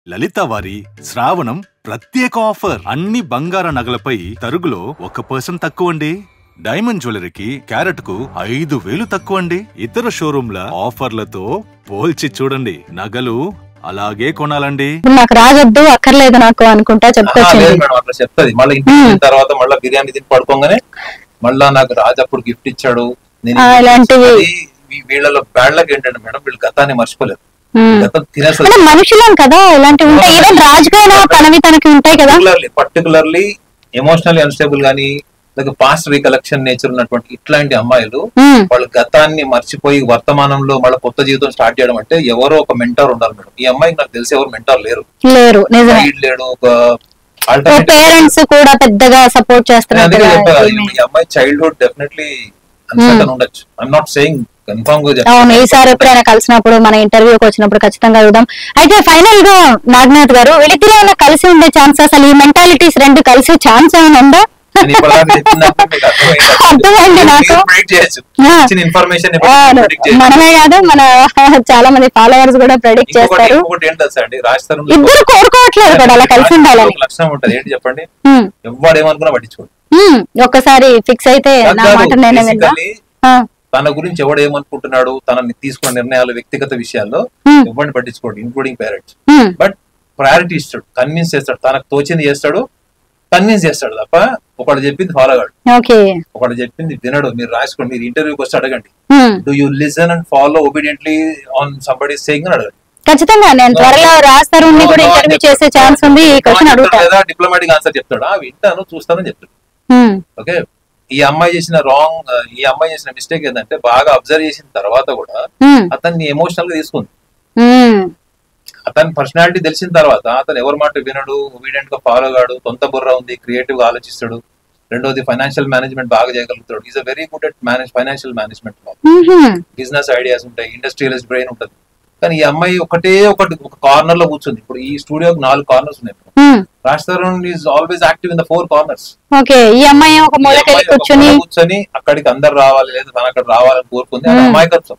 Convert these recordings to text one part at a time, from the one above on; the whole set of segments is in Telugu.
లలిత వారి శ్రావణం ప్రత్యేక ఆఫర్ అన్ని బంగార నగలపై తరుగులో ఒక పర్సెంట్ తక్కువ అండి డైమండ్ జ్యువెలరీకి క్యారెట్ కు ఐదు వేలు తక్కువ అండి ఇతర షోరూంల ఆఫర్లతో పోల్చి చూడండి నగలు అలాగే కొనాలండి ఇప్పుడు నాకు రాగొద్దు అక్కర్లేదు నాకు అనుకుంటా ఆహా, లేదు చెప్పుకొచ్చింది మేడం అట్లా చెప్తది మళ్ళీ ఇంటికి వెళ్ళిన తర్వాత మళ్ళీ బిర్యానీ తిని పడుకోగానే మళ్ళా నాకు రాజు అప్పుడు గిఫ్ట్ ఇచ్చాడు నేను ఆ, ఇలాంటివి. అది వీ- వీళ్ళలో బ్యాడ్ లక్ ఏంటంటే మేడం వీళ్ళు గతాన్ని మర్చిపోలేరు ఉమ్. గతం తినేస్తారు అంటే మనుషులం కదా ఇలాంటివి ఉంటాయి ఈవెన్ రాజుకైనా తనవి తనకి ఉంటాయి కదా పర్టికులర్లీ పర్టికులర్లీ ఎమోషనల్లీ అన్స్టేబుల్ గానీ లేక పాస్ట్ రీకలెక్షన్ నేచర్ ఉన్నటువంటి ఇట్లాంటి అమ్మాయిలు ఉమ్. వాళ్ళు గతాన్ని మర్చిపోయి వర్తమానంలో మళ్ళీ కొత్త జీవితం స్టార్ట్ చేయడం అంటే ఎవరో ఒక మెంటర్ ఉండాలి మేడం ఈ అమ్మాయికి నాకు తెలిసి ఎవరు మెంటర్ లేరు లేరు నిజమే గైడ్ లేడు ఒక ఓ ఆల్టర్నేటివ్ పేరెంట్స్ కూడా పెద్దగా సపోర్ట్ నేను చేస్తున్నారు అందుకే కదా, చెప్పాను ఏమీ. ఈ అమ్మాయి చైల్డ్హుడ్ డెఫినెట్లీ అన్సర్టన్ ఉండొచ్చు ఐఎమ్ నాట్ సేయింగ్ కన్ఫర్మ్ గా అవును ఈసారి ఎప్పుడైనా కలిసినప్పుడు మన ఇంటర్వ్యూకి వచ్చినప్పుడు ఖచ్చితంగా చూద్దాం అయితే ఫైనల్ గా నాగనాథ్ గారు వీళ్ళిద్దరు ఏమైనా కలిసి ఉండే ఛాన్స్ అసలు ఈ మెంటాలిటీస్ రెండు కలిసే ఛాన్స్ ఏమైనా ఉందా నేను ఇప్పటిదాకా చెప్పినప్పుడు మీకు అర్థమైంది. అర్థమైంది నాకు. మీరు predict చేయొచ్చు ఆ. ఇచ్చిన ఇన్ఫర్మేషన్ అవును. మనమే కాదు మన చాలా మంది ఫాలోవర్స్ కూడా ప్రెడిక్ట్ ఇంకొకటి చేస్తారు ఇంకొకటి ఏంటి తెలుసా అండి రాజ్ తరుణ్ ఇద్దరు కోరుకోవట్లేదు కూడా అలా కలిసి ఉండాలని ఒక లక్షణం ఉంటది ఏంటి చెప్పండి ఉమ్, ఎవ్వడు ఏమనుకున్నా పట్టించుకోడు ఉమ్, ఒక్కసారి ఫిక్స్ అయితే నా కాదు, మాట నేనే విందా basically ఆ, తన గురించి ఎవడు ఏమనుకుంటున్నాడు తనని తీసుకున్న నిర్ణయాలు వ్యక్తిగత విషయాల్లో ఉమ్, ఎవరిని పట్టించుకోడు including parents um, but priority ఇస్తాడు కన్విన్స్ చేస్తాడు తనకు తోచింది చేస్తాడు కన్విన్స్ చేస్తాడు తప్ప ఒకడు చెప్పింది ఫాలో కాడు ఓకే ఒకడు చెప్పింది వినడు మీరు రాసుకోండి మీరు ఇంటర్వ్యూకి వస్తే అడగండి um, do you listen and follow obediently on somebody saying అని అడగండి ఖచ్చితంగా నేను త్వరలో రాస్తారు కూడా ఇంటర్వ్యూ చేసే ఛాన్స్ ఉంది ఈ క్వశ్చన్ అడుగుతా లేదా డిప్లొమాటిక్ ఆన్సర్ చెప్తాడు ఆ వింటాను చూస్తానని చెప్తాడు ఉమ్, ఓకే ఈ అమ్మాయి చేసిన రాంగ్ ఈ అమ్మాయి చేసిన మిస్టేక్ ఏంటంటే బాగా అబ్జర్వ్ చేసిన తర్వాత కూడా ఉమ్, అతన్ని ఎమోషనల్ గా తీసుకుంది ఉమ్, అతని పర్సనాలిటీ తెలిసిన తర్వాత అతను ఎవరి మాట వినడు ఒబీడియంట్ గా ఫాలో కాడు సొంత బుర్ర ఉంది క్రియేటివ్ గా ఆలోచిస్తాడు రెండోది ఫైనాన్షియల్ మేనేజ్మెంట్ బాగా చేయగలుగుతాడు is a very good at manage financial management ఉహుం, బిజినెస్ ఐడియాస్ ఉంటాయి ఇండస్ట్రియలిస్ట్ బ్రెయిన్ ఉంటుంది కానీ ఈ అమ్మాయి ఒకటే ఒకటి ఒక కార్నర్ లో కూర్చుంది ఇప్పుడు ఈ స్టూడియోకి నాలుగు కార్నర్స్ ఉన్నాయి um, Raj Tarun is always active in the four corners okay ఈ అమ్మాయి ఒక మూలకెళ్ళి కూర్చుని కూర్చొని అక్కడికి అందరు రావాలి లేదా తన అక్కడ రావాలని కోరుకుంది అది Hmm. అమాయకత్వం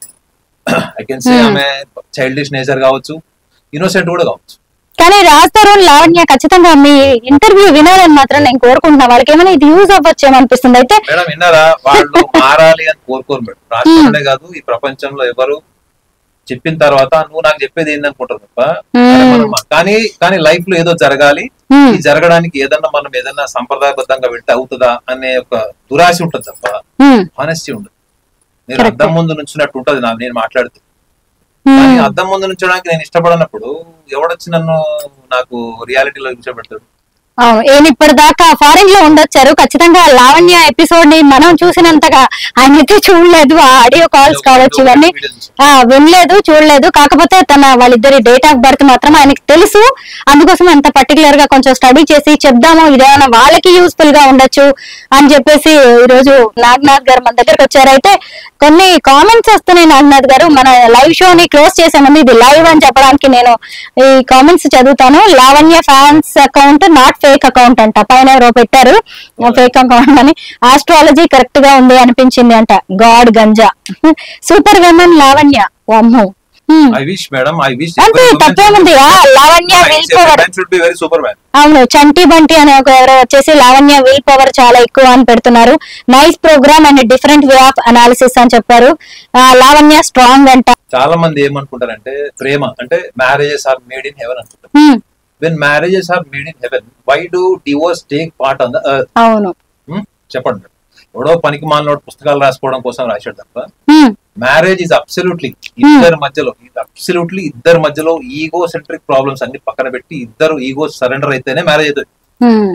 ఐ కెన్ సే Hmm. ఆమె చైల్డిష్ నేచర్ కావచ్చు ఇన్నోసెంట్ కూడా కావచ్చు కానీ రాస్తారు లావణ్య ఖచ్చితంగా మీ ఇంటర్వ్యూ వినాలని మాత్రం నేను కోరుకుంటున్నా వాళ్ళకి ఏమైనా ఇది యూజ్ అవ్వచ్చేమో అనిపిస్తుంది అయితే మేడం విన్నారా వాళ్ళు మారాలి అని కోరుకోరు మేడం రాష్ట్రంలోనే కాదు ఈ ప్రపంచంలో ఎవరు చెప్పిన తర్వాత నువ్వు నాకు చెప్పేది ఏంది అనుకుంటారు తప్ప Hmm. అరే మనం మా- కానీ కానీ లైఫ్ లో ఏదో జరగాలి ఉమ్, ఈ జరగడానికి ఏదన్నా మనం ఏదన్నా సంప్రదాయబద్ధంగా వెళ్తే అవుతుందా అనే ఒక దురాశ ఉంటుంది తప్ప ఉమ్, హానెస్టీ ఉండదు మీరు Correct. అద్దం ముందు నుంచినట్టు ఉంటది నా నేను మాట్లాడుతూ ఉమ్. కానీ అద్దం ముందు నుంచడానికి నేను ఇష్టపడనప్పుడు ఎవడొచ్చి నన్ను నాకు రియాలిటీలో కూర్చోబెడతాడు అవును ఏమి ఇప్పటిదాకా ఫారిన్ లో ఉండొచ్చారు ఖచ్చితంగా లావణ్య ఎపిసోడ్ ని మనం చూసినంతగా ఆయన అయితే చూడలేదు ఆ ఆడియో కాల్స్ కావచ్చు ఇవన్నీ ఆ వినలేదు చూడలేదు కాకపోతే తన వాళ్ళిద్దరి డేట్ ఆఫ్ బర్త్ మాత్రం ఆయనకి తెలుసు అందుకోసం అంత పర్టికులర్ గా కొంచెం స్టడీ చేసి చెప్దాము ఇదేమైనా వాళ్ళకి యూస్ఫుల్ గా ఉండొచ్చు అని చెప్పేసి ఈ రోజు నాగనాథ్ గారు మన దగ్గరకు వచ్చారు అయితే కొన్ని కామెంట్స్ వస్తున్నాయి నాగనాథ్ గారు మన లైవ్ షో ని క్లోజ్ చేసే ముందు ఇది లైవ్ అని చెప్పడానికి నేను ఈ కామెంట్స్ చదువుతాను Lavanya fans account not fake account అంట పైన ఎవరో పెట్టారు ఫేక్ అకౌంట్ అని ఆస్ట్రాలజీ కరెక్ట్ గా ఉంది అనిపించింది అంట గాడ్ గంజా సూపర్ విమెన్ లావణ్య వామ్మో హ్మ్. I wish madam I wish అంతే తప్పేముంది ఆ, Lavanya will power should be very super man అవును చంటి బంటి అనే ఒక ఎవరో వచ్చేసి లావణ్య విల్ పవర్ చాలా ఎక్కువ అని పెడుతున్నారు nice programme and different way of analysis అని చెప్పారు ఆ, లావణ్య స్ట్రాంగ్ అంట చాలా మంది ఏమనుకుంటారంటే ప్రేమ అంటే marriages are made in heaven అనుకుంటారు hmm, when marriages are made in heaven why do divorce take part on the అవును చెప్పండి మేడం ఎవడో పనికి మాలినోడు పుస్తకాలు రాసుకోవడం కోసం రాశాడు తప్ప హ్మ్, మ్యారేజ్ ఇస్ అబ్సల్యూట్లీ ఇద్దరి మధ్యలో అబ్సల్యూట్లీ ఇద్దరి మధ్యలో ఈగో సెంట్రిక్ ప్రాబ్లమ్స్ అన్ని పక్కన పెట్టి ఇద్దరు ఈగో సరెండర్ అయితేనే మ్యారేజ్ అవుతుంది హ్మ్.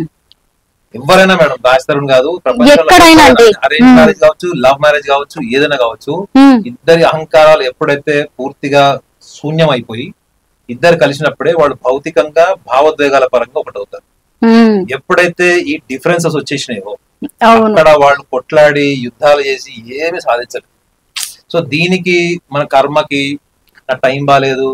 ఎవరైనా మేడం దాస్తరుని కాదు ఎక్కడైనా అండి. Arrange Hmm. మ్యారేజ్ కావచ్చు లవ్ మ్యారేజ్ కావచ్చు ఏదైనా కావచ్చు హ్మ్, ఇద్దరి అహంకారాలు ఎప్పుడైతే పూర్తిగా శూన్యం అయిపోయి ఇద్దరు కలిసినప్పుడే వాళ్ళు భౌతికంగా భావోద్వేగాల పరంగా ఒకటవుతారు హ్మ్. ఎప్పుడైతే ఈ డిఫరెన్సెస్ వచ్చేసినాయో అవును అక్కడ వాళ్ళు కొట్లాడి యుద్ధాలు చేసి ఏమి సాధించరు సో దీనికి మన కర్మకి నా టైం బాగాలేదు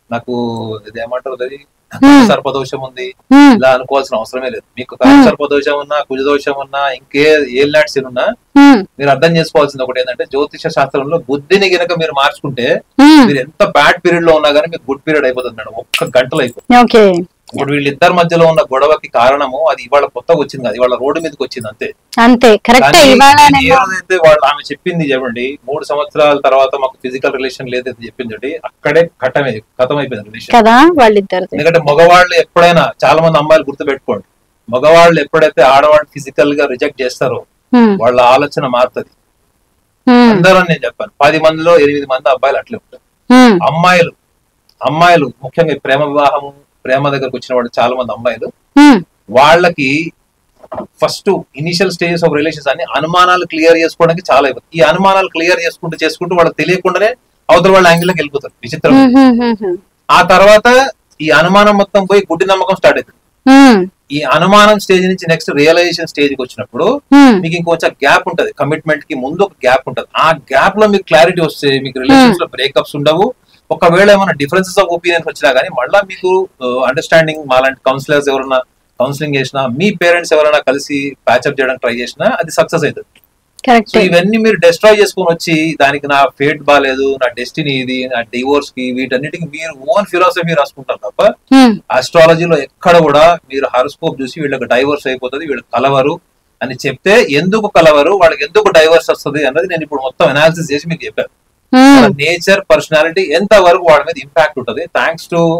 నాకు ఇది ఏమంటారు అది Hmm. సర్పదోషం ఉంది ఉమ్, ఇలా అనుకోవాల్సిన అవసరమే లేదు మీకు Hmm. సర్పదోషం ఉన్నా కుజదోషం ఉన్నా ఇంకే ఏ లాట్స్ ఉన్నా ఉమ్, మీరు అర్థం చేసుకోవాల్సింది ఒకటి ఏంటంటే జ్యోతిష శాస్త్రంలో బుద్ధిని గనక మీరు మార్చుకుంటే ఉమ్, మీరు ఎంత బ్యాడ్ పీరియడ్ లో ఉన్నా కానీ మీకు గుడ్ పీరియడ్ అయిపోతుంది మేడం ఒక్క గంటలో అయిపోతుంది ఓకే ఇప్పుడు వీళ్ళిద్దరి మధ్యలో ఉన్న గొడవకి కారణము అది ఇవాళ కొత్తగా వచ్చింది కాదు ఇవాళ రోడ్డు మీదకి వచ్చింది అంతే అంతే కరెక్టే కానీ ఇవాళ నేను ఏ నేను రోజైతే వాళ్ళు ఆమె చెప్పింది చెప్పండి మూడు సంవత్సరాల తర్వాత మాకు ఫిజికల్ రిలేషన్ లేదైతే చెప్పింది చూడండి, అక్కడే కట్టమే కథం అయిపోయింది రిలేషన్ కదా వాళ్ళిద్దరిది ఎందుకంటే మగవాళ్ళు ఎప్పుడైనా చాలా మంది అమ్మాయిలు గుర్తుపెట్టుకోండి మగవాళ్ళు ఎప్పుడైతే ఆడవాళ్ళు ఫిజికల్ గా రిజెక్ట్ చేస్తారో ఉమ్, వాళ్ళ ఆలోచన మారుతుంది ఉమ్, అందరూ నేను చెప్పాను పది మందిలో ఎనిమిది మంది అబ్బాయిలు అట్లే ఉంటారు ఉమ్, అమ్మాయిలు అమ్మాయిలు ముఖ్యంగా ఈ ప్రేమ వివాహము ప్రేమ దగ్గరకు వచ్చిన వాళ్ళు చాలా మంది అమ్మాయిలు ఉమ్, వాళ్ళకి first initial stages of relations అన్ని అనుమానాలు క్లియర్ చేసుకోవడానికి చాలా ఇవ్వదు ఈ అనుమానాలు క్లియర్ చేసుకుంటూ చేసుకుంటూ వాళ్ళకి తెలియకుండానే అవతల వాళ్ళ యాంగిల్లోకి వెళ్ళిపోతారు విచిత్రం ఉమ్, ఉమ్, ఉమ్, ఉమ్, ఆ తర్వాత ఈ అనుమానం మొత్తం పోయి గుడ్డి నమ్మకం స్టార్ట్ అవుతుంది ఉమ్, ఈ అనుమానం స్టేజ్ నుంచి నెక్స్ట్ రియలైజేషన్ స్టేజ్ కి వచ్చినప్పుడు ఉమ్, మీకు ఇంకొంచెం గ్యాప్ ఉంటది కమిట్మెంట్ కి ముందు ఒక గ్యాప్ ఉంటది ఆ గ్యాప్ లో మీకు క్లారిటీ వస్తే మీకు రిలేషన్స్ లో బ్రేకప్స్ ఉండవు ఒకవేళ ఏమైనా డిఫరెన్సెస్ ఆఫ్ ఒపీనియన్స్ వచ్చినా కానీ మళ్ళీ మీకు అండర్స్టాండింగ్ మాలాంటి కౌన్సిలర్స్ ఎవరైనా కౌన్సిలింగ్ చేసినా మీ పేరెంట్స్ ఎవరైనా కలిసి ప్యాచప్ చేయడానికి ట్రై చేసినా అది సక్సెస్ అవుతుంది కరెక్ట్ సో ఇవన్నీ మీరు డిస్ట్రాయ్ చేసుకొని వచ్చి దానికి నా ఫేట్ బాగాలేదు నా డెస్టినీ ఇది నా డివోర్స్ కి వీటన్నిటికి మీరు ఓన్ ఫిలాసఫీ రాసుకుంటారు తప్ప ఉమ్, ఆస్ట్రాలజీలో ఎక్కడ కూడా మీరు హారోస్కోప్ చూసి వీళ్ళకి డైవర్స్ అయిపోతుంది వీళ్ళకి కలవరు అని చెప్తే ఎందుకు కలవరు వాళ్ళకి ఎందుకు డైవర్స్ వస్తుంది అన్నది నేను ఇప్పుడు మొత్తం అనాలిసిస్ చేసి మీకు చెప్పాను ఉమ్, నేచర్ పర్సనాలిటీ ఎంత వరకు వాళ్ళ మీద ఇంపాక్ట్ ఉంటుంది thanks to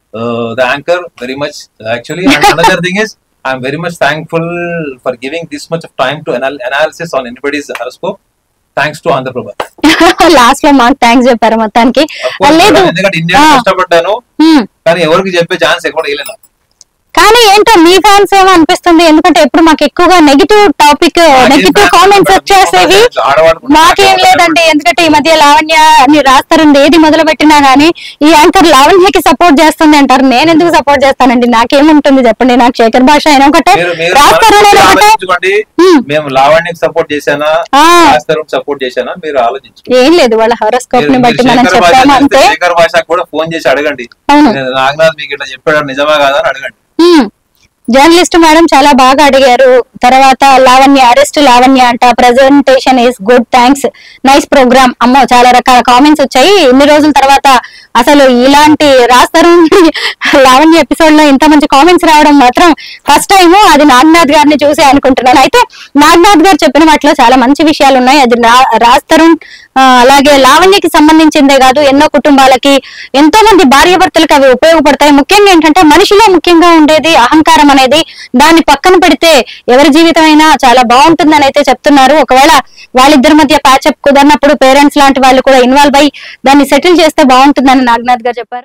the anchor very much actually another thing is I'm very much thankful for giving this much of time to analysis on anybody's horoscope thanks to Andhraprabha last లో మాకు థ్యాంక్స్ చెప్పారు మొత్తానికి లేదు ఎందుకంటే ఇండియా ఆ. కష్టపడ్డాను ఉమ్, కానీ ఎవరికి చెప్పే ఛాన్స్ ఎక్కడ వేయలేదు కానీ ఏంటో మీ ఫ్యాన్స్ ఏమో అనిపిస్తుంది ఎందుకంటే ఎప్పుడు మాకు ఎక్కువగా నెగిటివ్ టాపిక్ నెగిటివ్ కామెంట్స్ వచ్చేసేవి మాకేం లేదండి ఎందుకంటే ఈ మధ్య లావణ్య అని రాస్తారండి ఏది మొదలు పెట్టినా గానీ ఈ యాంకర్ లావణ్యకి సపోర్ట్ చేస్తుంది అంటారు నేను ఎందుకు సపోర్ట్ చేస్తానండి నాకేముంటుంది చెప్పండి నాకు శేఖర్ భాష అయినా ఒకటే మీరు మీరు రాస్తారు నేను మనస్ఫూర్తిగా ఒకటే ఆలోచించుకోండి ఉమ్, మేము లావణ్యకి సపోర్ట్ చేశానా ఆ, రాస్తారుకి సపోర్ట్ చేశానా మీరు ఆలోచించుకోండి ఏం లేదు వాళ్ళ హోరోస్కోప్ ని మీరు- బట్టి మీరు మనం శేఖర్ భాష చెప్పాము చూస్తే అంతే శేఖర్ భాష కూడా ఫోన్ చేసి అడగండి అవును నేను నాగనాథ్ మీకు ఇట్లా చెప్పాడు నిజమా కాదా అని అడగండి జర్నలిస్ట్ మేడం చాలా బాగా అడిగారు తర్వాత లావణ్య అరెస్ట్ లావణ్య అంట presentation is good thanks nice programme అమ్మో చాలా రకాల కామెంట్స్ వచ్చాయి ఇన్ని రోజుల తర్వాత అసలు ఇలాంటి రాస్తారు లావణ్య ఎపిసోడ్ లో ఇంత మంచి కామెంట్స్ రావడం మాత్రం ఫస్ట్ టైం అది నాగనాథ్ గారిని చూసి అనుకుంటున్నాను అయితే నాగనాథ్ గారు చెప్పిన వాటిలో చాలా మంచి విషయాలు ఉన్నాయి అది రా- రాజ్ తరుణ్ ఆ, అలాగే లావణ్యకి సంబంధించిందే కాదు ఎన్నో కుటుంబాలకి ఎంతో మంది భార్యాభర్తలకు అవి ఉపయోగపడతాయి ముఖ్యంగా ఏంటంటే మనిషిలో ముఖ్యంగా ఉండేది అహంకారం అనేది దాన్ని పక్కన పెడితే ఎవరి జీవితం అయినా చాలా బాగుంటుందని అయితే చెప్తున్నారు ఒకవేళ వాళ్ళిద్దరి మధ్య ప్యాచప్ కుదరినప్పుడు పేరెంట్స్ లాంటి వాళ్ళు కూడా ఇన్వాల్వ్ అయ్యి దాన్ని సెటిల్ చేస్తే బాగుంటుందని నాగనాథ్ గారు చెప్పారు